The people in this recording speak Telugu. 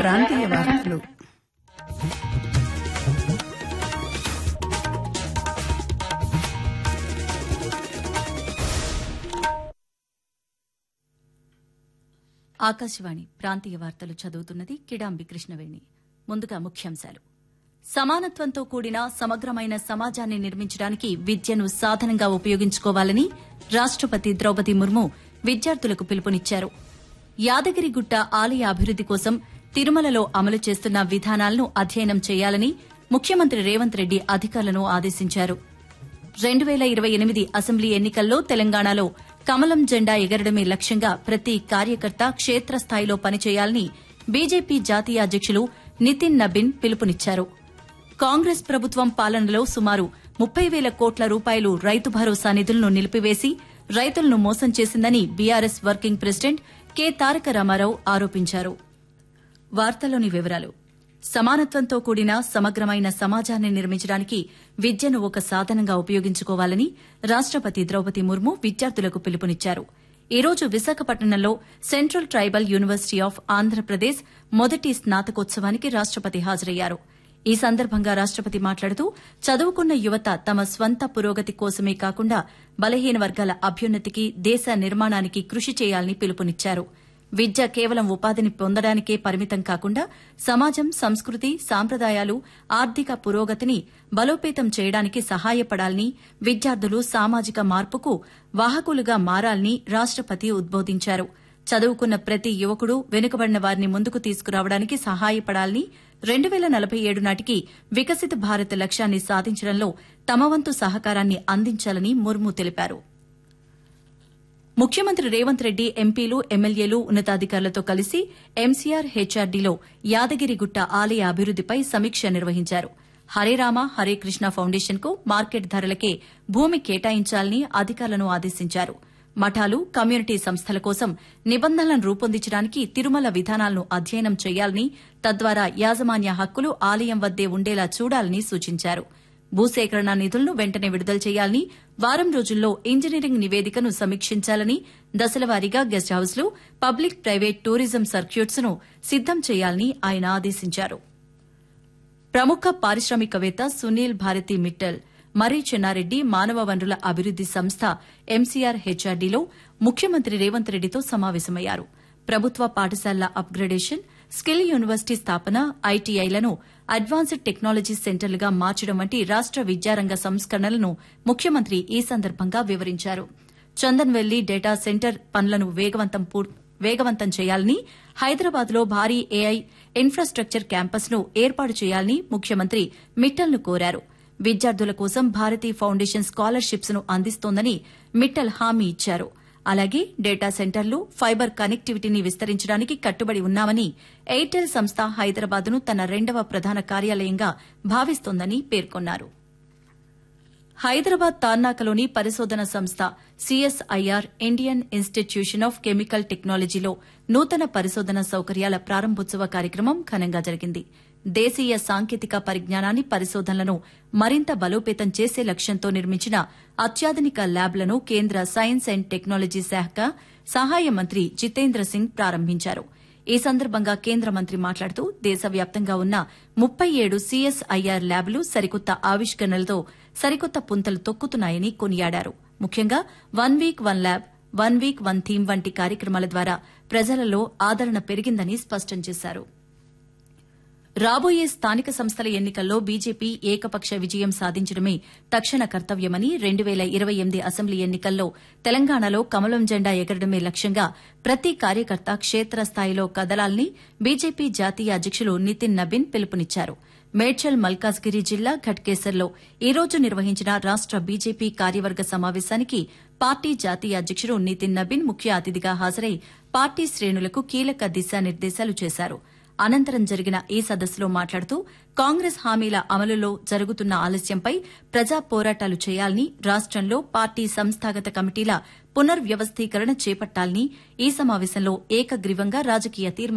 ప్రాంతీయ వార్తలు ఆకాశవాణి ప్రాంతీయ వార్తలు చదువుతున్నది కిడాంబి కృష్ణవేణి ముందుగా ముఖ్యాంశాలు సమానత్వంతో కూడిన సమగ్రమైన సమాజాన్ని నిర్మించడానికి విద్యను సాధనంగా ఉపయోగించుకోవాలని రాష్టపతి ద్రౌపది ముర్ము విద్యార్థులకు పిలుపునిచ్చారు యాదగిరిగుట్ట ఆలయ అభివృద్ది కోసం తిరుమలలో అమలు చేస్తున్న విధానాలను అధ్యయనం చేయాలని ముఖ్యమంత్రి రేవంత్ రెడ్డి అధికారులను ఆదేశించారు రెండు వేల ఇరవై ఎనిమిది అసెంబ్లీ ఎన్నికల్లో తెలంగాణలో కమలం జెండా ఎగరడమే లక్ష్యంగా ప్రతి కార్యకర్త క్షేత్రస్థాయిలో పనిచేయాలని బీజేపీ జాతీయ అధ్యకులు నితిన్ నబిన్ పిలుపునిచ్చారు కాంగ్రెస్ ప్రభుత్వం పాలనలో సుమారు ముప్పై వేల కోట్ల రూపాయలు రైతు భరోసా నిధులను నిలిపివేసి రైతులను మోసం చేసిందని BRS working president K Taraka Rama Rao ఆరోపించారు వార్తలోని వివరాలు సమానత్వంతో కూడిన సమగ్రమైన సమాజాన్ని నిర్మించడానికి విద్యను ఒక సాధనంగా ఉపయోగించుకోవాలని రాష్టపతి ద్రౌపది ముర్ము విద్యార్థులకు పిలుపునిచ్చారు ఈ రోజు విశాఖపట్నంలో central tribal university of Andhra Pradesh మొదటి స్నాతకోత్సవానికి రాష్టపతి హాజరయ్యారు ఈ సందర్భంగా రాష్టపతి మాట్లాడుతూ చదువుకున్న యువత తమ స్వంత పురోగతి కోసమే కాకుండా బలహీన వర్గాల అభ్యున్నతికి దేశ నిర్మాణానికి కృషి చేయాలని పిలుపునిచ్చారు విద్య కేవలం ఉపాధిని పొందడానికే పరిమితం కాకుండా సమాజం సంస్కృతి సాంప్రదాయాలు ఆర్థిక పురోగతిని బలోపేతం చేయడానికి సహాయపడాలని విద్యార్థులు సామాజిక మార్పుకు వాహకులుగా మారాలని రాష్టపతి ఉద్బోధించారు చదువుకున్న ప్రతి యువకుడు వెనుకబడిన వారిని ముందుకు తీసుకురావడానికి సహాయపడాలని రెండు వేల నలభై ఏడు నాటికి వికసిత భారత్ లక్ష్యాన్ని సాధించడంలో తమ వంతు సహకారాన్ని అందించాలని ముర్ము తెలిపారు ముఖ్యమంత్రి రేవంత్ రెడ్డి ఎంపీలు ఎమ్మెల్యేలు ఉన్నతాధికారులతో కలిసి ఎంసీఆర్ హెచ్ఆర్డీలో యాదగిరిగుట్ట ఆలయ అభివృద్దిపై సమీక్ష నిర్వహించారు హరే రామ హరే కృష్ణ ఫౌండేషన్కు మార్కెట్ ధరలకే భూమి కేటాయించాలని అధికారులను ఆదేశించారు మఠాలు కమ్యూనిటీ సంస్థల కోసం నిబంధనలను రూపొందించడానికి తిరుమల విధానాలను అధ్యయనం చేయాలని తద్వారా యాజమాన్య హక్కులు ఆలయం వద్దే ఉండేలా చూడాలని సూచించారు భూసేకరణ నిధులను వెంటనే విడుదల చేయాలని వారం రోజుల్లో ఇంజనీరింగ్ నివేదికను సమీక్షించాలని దశలవారీగా గెస్ట్ హౌస్లు పబ్లిక్ ప్రైవేట్ టూరిజం సర్క్యూట్స్ ను సిద్దం చేయాలని ఆయన ఆదేశించారు ప్రముఖ పారిశ్రామికవేత్త సునీల్ భారతి మిట్టల్ మర్రి చెన్నారెడ్డి మానవ వనరుల అభివృద్ది సంస్థ ఎంసీఆర్ హెచ్ఆర్డీలో ముఖ్యమంత్రి రేవంత్ రెడ్డితో సమావేశమయ్యారు ప్రభుత్వ పాఠశాలల అప్గ్రేడేషన్ స్కిల్ యూనివర్సిటీ స్థాపన ఐటీఐలను అడ్వాన్స్డ్ టెక్నాలజీ సెంటర్లుగా మార్చడం వంటి రాష్ట విద్యారంగ సంస్కరణలను ముఖ్యమంత్రి ఈ సందర్భంగా వివరించారు చందన్వెల్లి డేటా సెంటర్ పనులను వేగవంతం పూర్- వేగవంతం చేయాలని హైదరాబాద్లో భారీ ఏఐ ఇన్ఫ్రాస్టక్చర్ క్యాంపస్ ను ఏర్పాటు చేయాలని ముఖ్యమంత్రి మిట్టల్ను కోరారు విద్యార్థుల కోసం భారతీ ఫౌండేషన్ స్కాలర్షిప్స్ ను అందిస్తోందని మిట్టల్ హామీ ఇచ్చారు అలాగే డేటా సెంటర్లు ఫైబర్ కనెక్టివిటీని విస్తరించడానికి కట్టుబడి ఉన్నామని ఎయిర్టెల్ సంస్థ హైదరాబాద్ను తన రెండవ ప్రధాన కార్యాలయంగా భావిస్తోందని పేర్కొన్నారు హైదరాబాద్ తార్నాకలోని పరిశోధన సంస్థ CSIR Indian institution of chemical టెక్నాలజీలో నూతన పరిశోధన సౌకర్యాల ప్రారంభోత్సవ కార్యక్రమం ఘనంగా జరిగింది దేశీయ సాంకేతిక పరిజ్ఞానాన్ని పరిశోధనలను మరింత బలోపేతం చేసే లక్ష్యంతో నిర్మించిన అత్యాధునిక ల్యాబ్లను కేంద్ర సైన్స్ అండ్ టెక్నాలజీ శాఖ సహాయ మంత్రి జితేంద్ర సింగ్ ప్రారంభించారు ఈ సందర్భంగా కేంద్ర మంత్రి మాట్లాడుతూ దేశవ్యాప్తంగా ఉన్న ముప్పై ఏడు సీఎస్ఐఆర్ ల్యాబ్లు సరికొత్త ఆవిష్కరణలతో సరికొత్త పుంతలు తొక్కుతున్నాయని కొనియాడారు ముఖ్యంగా one week one lab one week one theme వంటి కార్యక్రమాల ద్వారా ప్రజలలో ఆదరణ పెరిగిందని స్పష్టం చేశారు రాబోయే స్థానిక సంస్థల ఎన్నికల్లో బీజేపీ ఏకపక్ష విజయం సాధించడమే తక్షణ కర్తవ్యమని రెండు వేల ఇరవై ఎనిమిది అసెంబ్లీ ఎన్నికల్లో తెలంగాణలో కమలం జెండా ఎగరడమే లక్ష్యంగా ప్రతి కార్యకర్త క్షేత్రస్థాయిలో కదలాలని బీజేపీ జాతీయ అధ్యకులు నితిన్ నబిన్ పిలుపునిచ్చారు మేడ్చల్ మల్కాజ్గిరి జిల్లా ఘట్కేసర్లో ఈ రోజు నిర్వహించిన రాష్ట బీజేపీ కార్యవర్గ సమావేశానికి పార్టీ జాతీయ అధ్యకుడు నితిన్ నబిన్ ముఖ్య అతిథిగా హాజరై పార్టీ శ్రేణులకు కీలక దిశానిర్దేశాలు చేశారు అనంతరం జరిగిన ఈ సదస్సులో మాట్లాడుతూ కాంగ్రెస్ హామీల అమలులో జరుగుతున్న ఆలస్యంపై ప్రజా పోరాటాలు చేయాలని రాష్టంలో పార్టీ సంస్థాగత కమిటీల పునర్వ్యవస్థీకరణ చేపట్టాలని ఈ సమావేశంలో ఏకగ్రీవంగా రాజకీయ తీర్మానం